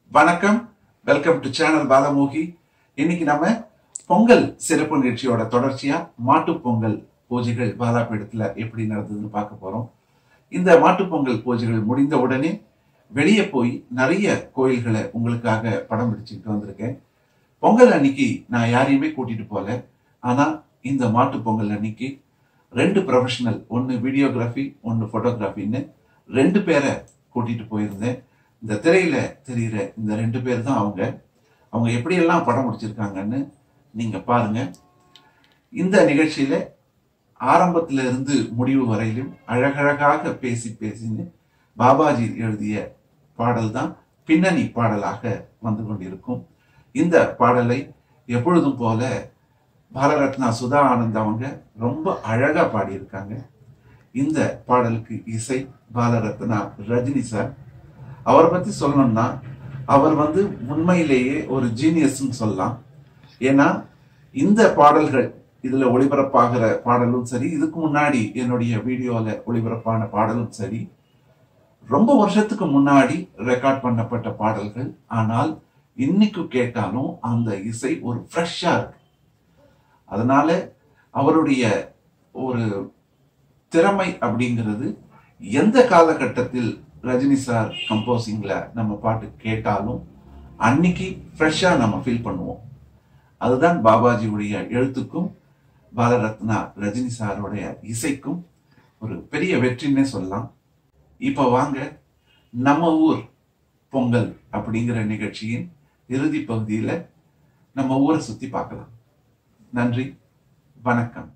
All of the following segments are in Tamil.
வணக்கம் வெல்கம் டு சேனல் பாலமோகி இன்னைக்கு நம்ம பொங்கல் சிறப்பு நிகழ்ச்சியோட தொடர்ச்சியா மாட்டுப் பொங்கல் பூஜைகள் பாலாபீடத்துல எப்படி நடந்ததுன்னு பார்க்க போறோம் இந்த மாட்டுப் பொங்கல் பூஜைகள் முடிந்த உடனே வெளியே போய் நிறைய கோயில்களை உங்களுக்காக படம் பிடிச்சுக்கிட்டு வந்திருக்கேன் பொங்கல் அன்னைக்கு நான் யாரையுமே கூட்டிட்டு போல ஆனா இந்த மாட்டுப் பொங்கல் அன்னைக்கு ரெண்டு ப்ரொஃபஷனல் ஒன்று வீடியோகிராஃபி ஒன்று ஃபோட்டோகிராஃபின்னு ரெண்டு பேரை கூட்டிட்டு போயிருந்தேன் இந்த திரையில தெரிகிற இந்த ரெண்டு பேர் தான் அவங்க அவங்க எப்படியெல்லாம் படம் முடிச்சிருக்காங்கன்னு நீங்க பாருங்க இந்த நிகழ்ச்சியில ஆரம்பத்துல இருந்து முடிவு வரையிலும் அழகழகாக பேசி பேசின்னு பாபாஜி எழுதிய பாடல் தான் பின்னணி பாடலாக வந்து கொண்டிருக்கும் இந்த பாடலை எப்பொழுதும் போல பாலரத்னா சுதா ஆனந்த் அவங்க ரொம்ப அழகா பாடியிருக்காங்க இந்த பாடலுக்கு இசை பாலரத்னா ரஜினி சார் அவரை பத்தி சொல்லணும்னா அவர் வந்து உண்மையிலேயே ஒரு ஜீனியஸ்ன்னு சொல்லலாம் ஏன்னா இந்த பாடல்கள் இதுல ஒளிபரப்பாகிற பாடலும் சரி இதுக்கு முன்னாடி என்னுடைய வீடியோல ஒளிபரப்பான பாடலும் சரி ரொம்ப வருஷத்துக்கு முன்னாடி ரெக்கார்ட் பண்ணப்பட்ட பாடல்கள் ஆனால் இன்னைக்கு கேட்டாலும் அந்த இசை ஒரு ஃப்ரெஷ்ஷா இருக்கு அதனால அவருடைய ஒரு திறமை அப்படிங்கிறது எந்த காலகட்டத்தில் ரஜினி சார் கம்போசிங்ல நம்ம பாட்டு கேட்டாலும் அன்னைக்கு ஃப்ரெஷ்ஷா நம்ம ஃபீல் பண்ணுவோம் அதுதான் பாபாஜியுடைய எழுத்துக்கும் பாலரத்னா ரஜினி சாரோடைய இசைக்கும் ஒரு பெரிய வெற்றின்னே சொல்லலாம் இப்போ வாங்க நம்ம ஊர் பொங்கல் அப்படிங்கிற நிகழ்ச்சியின் இறுதி பகுதியில் நம்ம ஊரை சுத்தி பார்க்கலாம் நன்றி வணக்கம்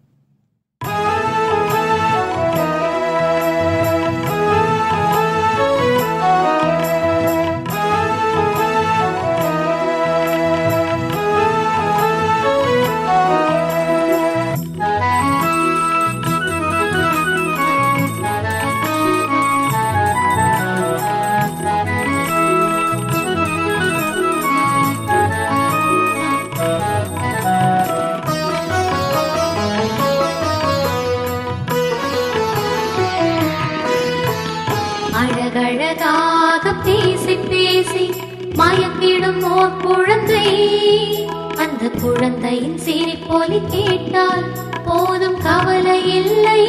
அழகழகாக பேசி பேசி மயக்கிடும் ஓர் குழந்தை அந்த குழந்தையின் சிரிப்பொலி கேட்டால் போதும் கவலை இல்லை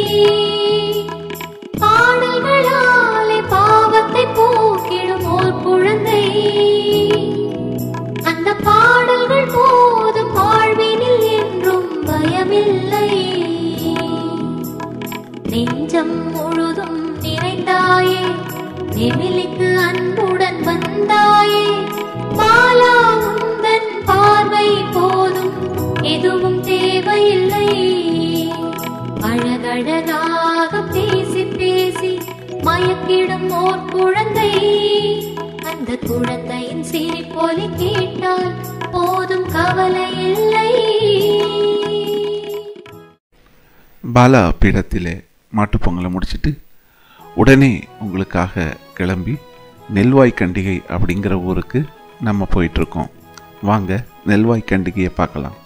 பாடல்களாலே பாவத்தை போக்கிடும் ஓர் குழந்தை அந்த பாடல்கள் போதும் வாழ்வினில் என்றும் பயமில்லை நெஞ்சம் முழுதும் நிறைந்தாயே நெமிலிக்கு அன்புடன் வந்தாயே பாலா உந்தன் பார்வை போதும் எதுவும் தேவையில்லை அழகழகாக பேசி பேசி மயக்கிடும் ஓர் குழந்தை அந்த குழந்தையின் சிரிப்பொலி கேட்டால் போதும் கவலை இல்லை பாலா பீடத்திலே மாட்டுப்பொங்கலை முடிச்சிட்டு உடனே உங்களுக்காக கிளம்பி நெல்வாய் கண்டிகை அப்படிங்கிற ஊருக்கு நம்ம போயிட்டுருக்கோம் வாங்க நெல்வாய் கண்டிகையை பார்க்கலாம்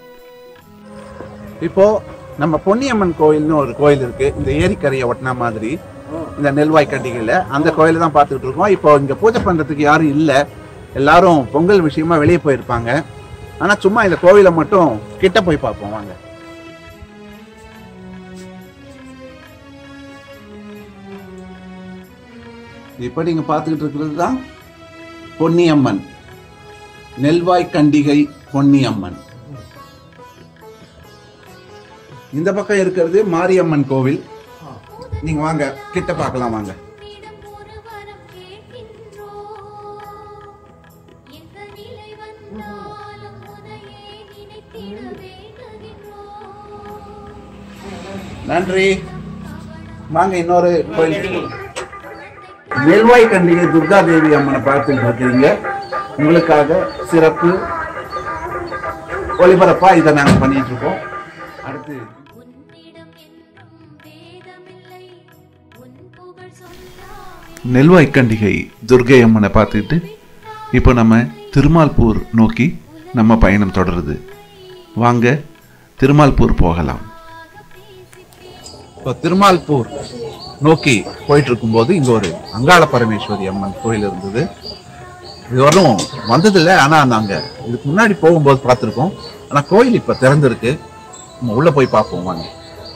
இப்போ நம்ம பொன்னியம்மன் கோயில்னு ஒரு கோயில் இருக்கு இந்த ஏரிக்கரையை ஒட்டின மாதிரி இந்த நெல்வாய் கண்டிகையில் அந்த கோயிலை தான் பார்த்துக்கிட்டு இருக்கோம் இப்போ இங்கே பூஜை பண்ணுறதுக்கு யாரும் இல்லை எல்லாரும் பொங்கல் விஷயமா வெளியே போயிருப்பாங்க ஆனால் சும்மா இந்த கோவிலை மட்டும் கிட்ட போய் பார்ப்போம் வாங்க இப்போ நீங்கள் பார்த்துக்கிட்டு இருக்கிறது தான் பொன்னியம்மன் நெல்வாய் கண்டிகை பொன்னியம்மன் இந்த பக்கம் இருக்கிறது மாரியம்மன் கோவில் நீங்க வாங்க கிட்ட பார்க்கலாம் வாங்க உன்னிடம் ஒரு வரம் கேட்கின்றோம். எந்த நிலை வந்தாலும் உன்னையே நினைத்திட வேண்டுகின்றோம். நன்றி வாங்க இன்னொரு கோயில் நெல்வாய் கண்டிகை துர்கா தேவி அம்மனை பார்த்துட்டு இருக்கிறீங்க உங்களுக்காக சிறப்பு ஒளிபரப்பா இதை நாங்கள் பண்ணிட்டு இருக்கோம் அடுத்து உன்னிடம் என்றும் வேதமில்லை. உன் புகழ் சொல்லாமே நெல்வாய் கண்டிகை துர்கை அம்மனை பார்த்துக்கிட்டு இப்போ நம்ம திருமால்பூர் நோக்கி நம்ம பயணம் தொடருது வாங்க திருமால்பூர் போகலாம் இப்போ திருமால்பூர் நோக்கி போயிட்டு இருக்கும்போது இங்க ஒரு அங்காள பரமேஸ்வரி அம்மன் கோயில் இருந்தது இது வரும் வந்ததில்லை ஆனா நாங்க இதுக்கு முன்னாடி போகும்போது பார்த்துருக்கோம் ஆனா கோயில் இப்ப திறந்திருக்கு நம்ம உள்ள போய் பார்ப்போம் வாங்க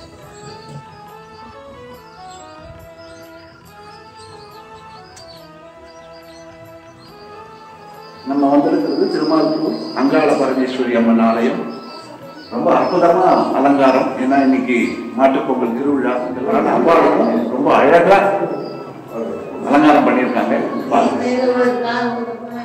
நம்ம வந்திருக்கிறது திருமால்பூர் அங்காள பரமேஸ்வரி அம்மன் ஆலயம் ரொம்ப அற்புதமா அலங்காரம் ஏன்னா இன்னைக்கு மாட்டுப்பொங்கல் திருவிழா இதெல்லாம் அம்பாளும் ரொம்ப அழகா அலங்காரம் பண்ணியிருக்காங்க பாருங்க.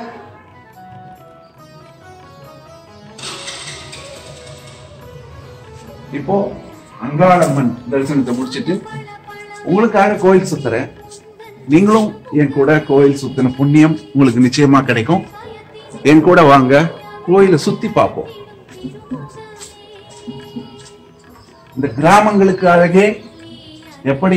இப்போ அங்காளம்மன் தரிசனத்தை முடிச்சிட்டு உங்களுக்காக கோயில் சுத்துறேன் நீங்களும் என் கூட கோயில் சுத்தின புண்ணியம் உங்களுக்கு நிச்சயமா கிடைக்கும் என் கூட வாங்க கோயிலை சுத்தி பார்ப்போம் இந்த கிராமங்களுக்கு அழகே எப்படி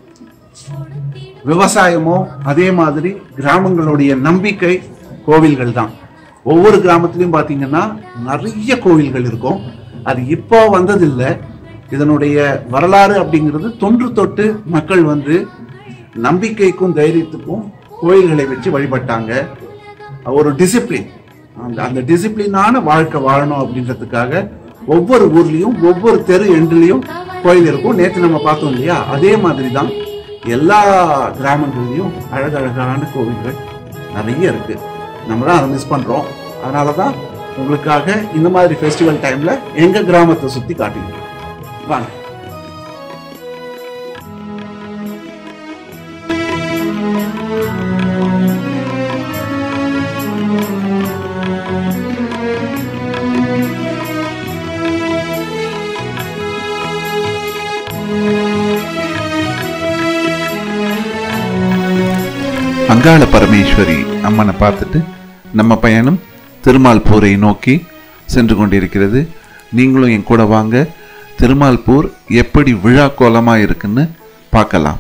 விவசாயமோ அதே மாதிரி கிராமங்களுடைய நம்பிக்கை கோவில்கள் தான் ஒவ்வொரு கிராமத்திலையும் பாத்தீங்கன்னா நிறைய கோவில்கள் இருக்கும் அது இப்போ வந்ததில்லை இதனுடைய வரலாறு அப்படிங்கிறது தொன்று தொட்டு மக்கள் வந்து நம்பிக்கைக்கும் தைரியத்துக்கும் கோயில்களை வச்சு வழிபட்டாங்க ஒரு டிசிப்ளின் அந்த அந்த டிசிப்ளினான வாழ்க்கை வாழணும் அப்படின்றதுக்காக ஒவ்வொரு ஊர்லயும் ஒவ்வொரு தெரு எண்டுலயும் கோயில் இருக்கும் நேற்று நம்ம பார்த்தோம் இல்லையா அதே மாதிரி தான் எல்லா கிராமங்கள்லயும் அழகழகான கோவில்கள் நிறைய இருக்கு நம்ம தான் அதை மிஸ் பண்றோம் அதனால தான் உங்களுக்காக இந்த மாதிரி ஃபெஸ்டிவல் டைம்ல எங்க கிராமத்தை சுத்தி காட்டிக்கிறோம் வாங்க அங்காள பரமேஸ்வரி அம்மனை பார்த்துட்டு நம்ம பயணம் திருமால்பூரை நோக்கி சென்று கொண்டிருக்கிறது நீங்களும் என் கூட வாங்க திருமால்பூர் எப்படி விழா கோலமா இருக்குன்னு பார்க்கலாம்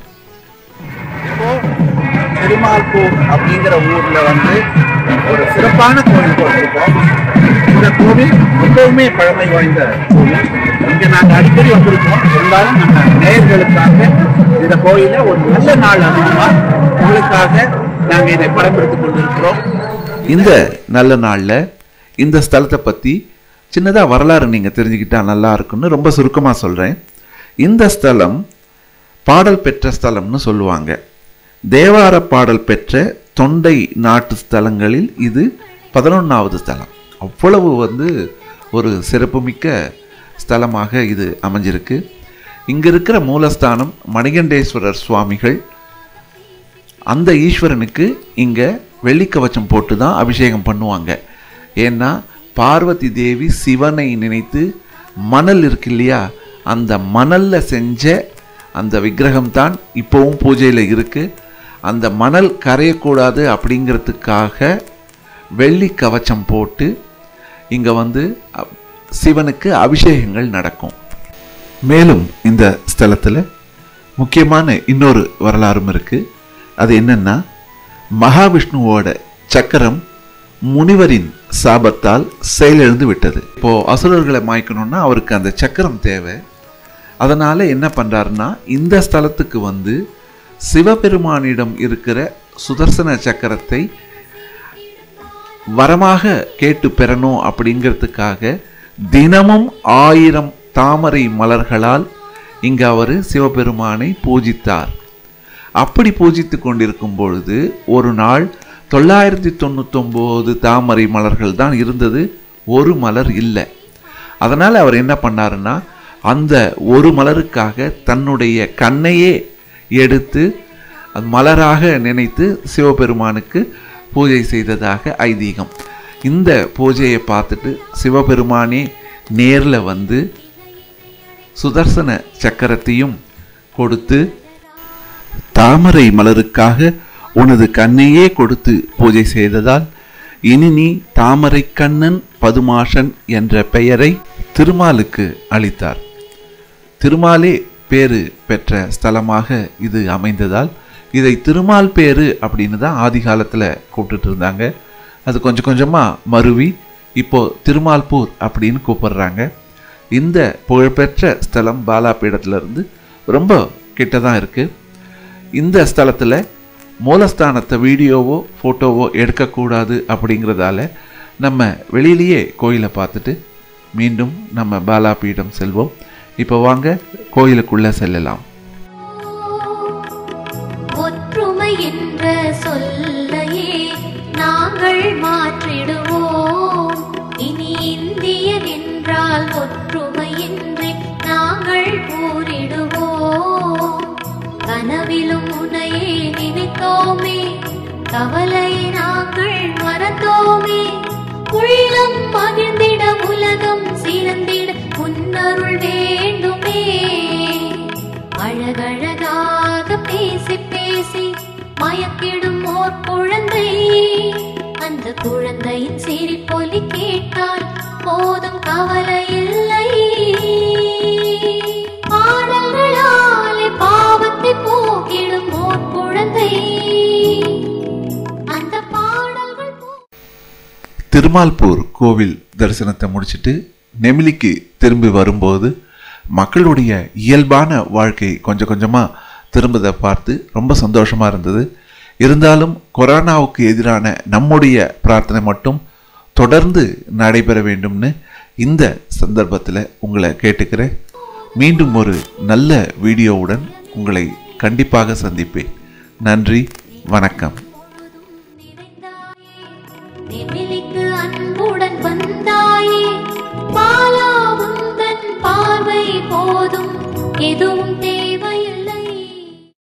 திருமால்பூர் அப்படிங்கிற ஊர்ல வந்து ஒரு சிறப்பான கோவில் போட்டிருக்கோம் இந்த கோவில் எப்பவுமே பழமை வாய்ந்த கோவில் இங்க நாங்க அடிக்கடி வந்திருக்கோம் இருந்தாலும் நம்ம நேயர்களுக்காக இந்த கோயில ஒரு நல்ல நாள் அதுமா உங்களுக்காக நாங்க இதை படம்பிடித்துக் கொண்டிருக்கிறோம் இந்த நல்ல நாள்ல இந்த ஸ்தலத்தை பத்தி சின்னதா வரலாறு நீங்க தெரிஞ்சுக்கிட்டா நல்லா இருக்கும்னு ரொம்ப சுருக்கமா சொல்றேன் இந்த ஸ்தலம் பாடல் பெற்ற ஸ்தலம்னு சொல்லுவாங்க தேவார பாடல் பெற்ற தொண்டை நாட்டு ஸ்தலங்களில் இது பதினொன்றாவது ஸ்தலம் அவ்வளவு வந்து ஒரு சிறப்புமிக்க ஸ்தலமாக இது அமைஞ்சிருக்கு இங்க இருக்கிற மூலஸ்தானம் மணிகண்டேஸ்வரர் சுவாமிகள் அந்த ஈஸ்வரனுக்கு இங்க வெள்ளிக்கவச்சம் போட்டு தான் அபிஷேகம் பண்ணுவாங்க ஏன்னா பார்வதி தேவி சிவனை நினைத்து மணல் இருக்கு இல்லையா அந்த மணல்ல செஞ்ச அந்த விக்கிரகம் தான் இப்போவும் பூஜையில் இருக்கு அந்த மணல் கரையக்கூடாது அப்படிங்கிறதுக்காக வெள்ளி கவச்சம் போட்டு இங்க வந்து அ- சிவனுக்கு அபிஷேகங்கள் நடக்கும் மேலும் இந்த ஸ்தலத்தில் முக்கியமான இன்னொரு வரலாறும் இருக்கு அது என்னன்னா மகாவிஷ்ணுவோட சக்கரம் முனிவரின் சாபத்தால் செயலிழந்து விட்டது இப்போ அசுரர்களை மாய்க்கணும்னா அவருக்கு அந்த சக்கரம் தேவை அதனால என்ன பண்றாருன்னா இந்த ஸ்தலத்துக்கு வந்து சிவபெருமானிடம் இருக்கிற சுதர்சன சக்கரத்தை வரமாக கேட்டு பெறணும் அப்படிங்கிறதுக்காக தினமும் ஆயிரம் தாமரை மலர்களால் இங்கு அவர் சிவபெருமானை பூஜித்தார் அப்படி பூஜித்து கொண்டிருக்கும் பொழுது ஒரு நாள் தொள்ளாயிரத்தி தொண்ணூத்தொம்போது தாமரை மலர்கள் தான் இருந்தது ஒரு மலர் இல்லை அதனால் அவர் என்ன பண்ணாருன்னா அந்த ஒரு மலருக்காக தன்னுடைய கண்ணையே எடுத்து அது மலராக நினைத்து சிவபெருமானுக்கு பூஜை செய்ததாக ஐதீகம் இந்த பூஜையை பார்த்துட்டு சிவபெருமானே நேரில் வந்து சுதர்சன சக்கரத்தையும் கொடுத்து தாமரை மலருக்காக உனது கண்ணையே கொடுத்து பூஜை செய்ததால் இனி நீ தாமரை கண்ணன் பதுமாஷன் என்ற பெயரை திருமாலுக்கு அளித்தார் திருமாலே பேரு பெற்ற ஸ்தலமாக இது அமைந்ததால் இதை திருமால் பேரு அப்படின்னு தான் ஆதி காலத்தில் கூப்பிட்டுட்டு இருந்தாங்க அது கொஞ்சம் கொஞ்சமாக மருவி இப்போ திருமால்பூர் அப்படின்னு கூப்பிடுறாங்க இந்த புகழ்பெற்ற ஸ்தலம் பாலாபீடத்துல இருந்து ரொம்ப கிட்ட தான் இருக்கு இந்த ஸ்தலத்தில் மூலஸ்தானத்தை வீடியோவோ ஃபோட்டோவோ எடுக்கக்கூடாது அப்படிங்கிறதால நம்ம வெளியிலேயே கோயிலை பார்த்துட்டு மீண்டும் நம்ம பாலாபீடம் செல்வோம் இப்போ வாங்க கோயிலுக்குள்ளே செல்லலாம் ஒற்றுமை என்ற சொல்லையே நாங்கள் மாற்றிடுவோம் இனி இந்தியன் என்றால் ஒற்றுமை என்றே நாங்கள் கூறிடுவோம் கனவிலும் உன்னையே நினைத்தோமே கவலை நாங்கள் மறந்தோமே உள்ளம் மகிழ்ந்திட உலகம் சிறந்திட உன்னருள் வேண்டுமே அழகழகாக பேசி பேசி மயக்கிடும் ஓர் குழந்தை அந்த குழந்தையின் சிரிப்பொலி கேட்டால் போதும் கவலை இல்லை பாடல்களாலே பாவத்தை போக்கிடும் ஓர் குழந்தை அந்த பாடல்கள் போ திருமால்பூர் கோவில் தரிசனத்தை முடிச்சிட்டு நெமிலிக்கு திரும்பி வரும்போது மக்களுடைய இயல்பான வாழ்க்கை கொஞ்சம் கொஞ்சமாக திரும்பதை பார்த்து ரொம்ப சந்தோஷமாக இருந்தது இருந்தாலும் கொரோனாவுக்கு எதிரான நம்முடைய பிரார்த்தனை மட்டும் தொடர்ந்து நடைபெற வேண்டும்னு இந்த சந்தர்ப்பத்தில் உங்களை கேட்டுக்கிறேன் மீண்டும் ஒரு நல்ல வீடியோவுடன் உங்களை கண்டிப்பாக சந்திப்பேன் நன்றி வணக்கம் நெமிலிக்கு அன்புடன் வந்தாயே பாலா உந்தன் பார்வை போதும் எதுவும் தேவை